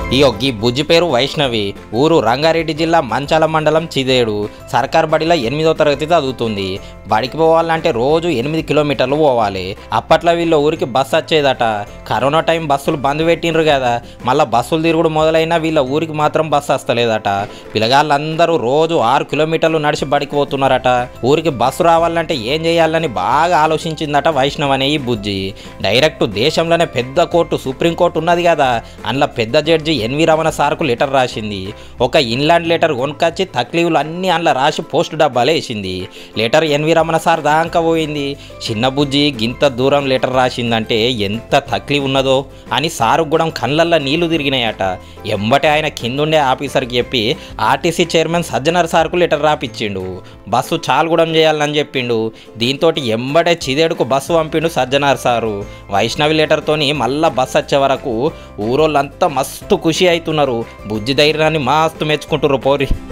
ఈ ఈ బుజ్జి పేరు వైష్ణవి ఊరు రంగారెడ్డి జిల్లా మంచాల మండలం చిదేడు సర్కార్ బడిలో ఎనిమిదో తరగతి చదువుతుంది బడికి పోవాలంటే రోజు ఎనిమిది కిలోమీటర్లు పోవాలి అప్పట్లో వీళ్ళ ఊరికి బస్సు వచ్చేదట కరోనా టైం బస్సులు బంద్ పెట్టిండ్రు కదా మళ్ళీ బస్సులు తిరుగుడు మొదలైనా వీళ్ళ ఊరికి మాత్రం బస్సు వస్తలేదట పిల్లగాళ్ళందరూ రోజు ఆరు కిలోమీటర్లు నడిచి బడికి పోతున్నారట ఊరికి బస్సు రావాలంటే ఏం చేయాలని బాగా ఆలోచించిందట వైష్ణవ్ అనే ఈ బుజ్జి డైరెక్ట్ దేశంలోనే పెద్ద కోర్టు సుప్రీంకోర్టు ఉన్నది కదా అందులో పెద్ద జడ్జి ఎన్వి రమణ సార్కు లెటర్ రాసింది ఒక ఇన్లాండ్ లెటర్ కొనుకొచ్చి తక్లీవులు అన్నీ అందులో రాసి పోస్ట్ డబ్బాలే వేసింది లెటర్ ఎన్వి రమణ సార్ దాకా పోయింది చిన్న బుజ్జి గింత దూరం లెటర్ రాసిందంటే ఎంత తక్లీఫ్ ఉన్నదో అని సారు కూడా కళ్ళల్లో నీళ్లు తిరిగినాయట ఎంబటే ఆయన కిందుండే ఆఫీసర్కి చెప్పి ఆర్టీసీ చైర్మన్ సజ్జనర్ సార్కు లెటర్ రాపిచ్చిండు బస్సు చాలుగూడెం చేయాలని చెప్పిండు దీంతో ఎంబడే చిదేడుకు బస్సు పంపిండు సజ్జనార్ సారు వైష్ణవి లెటర్తోని మళ్ళా బస్సు వచ్చే వరకు ఊరోళ్ళంతా మస్తు ఖుషి అవుతున్నారు బుజ్జి ధైర్యాన్ని మస్తు మెచ్చుకుంటున్నారు పోరి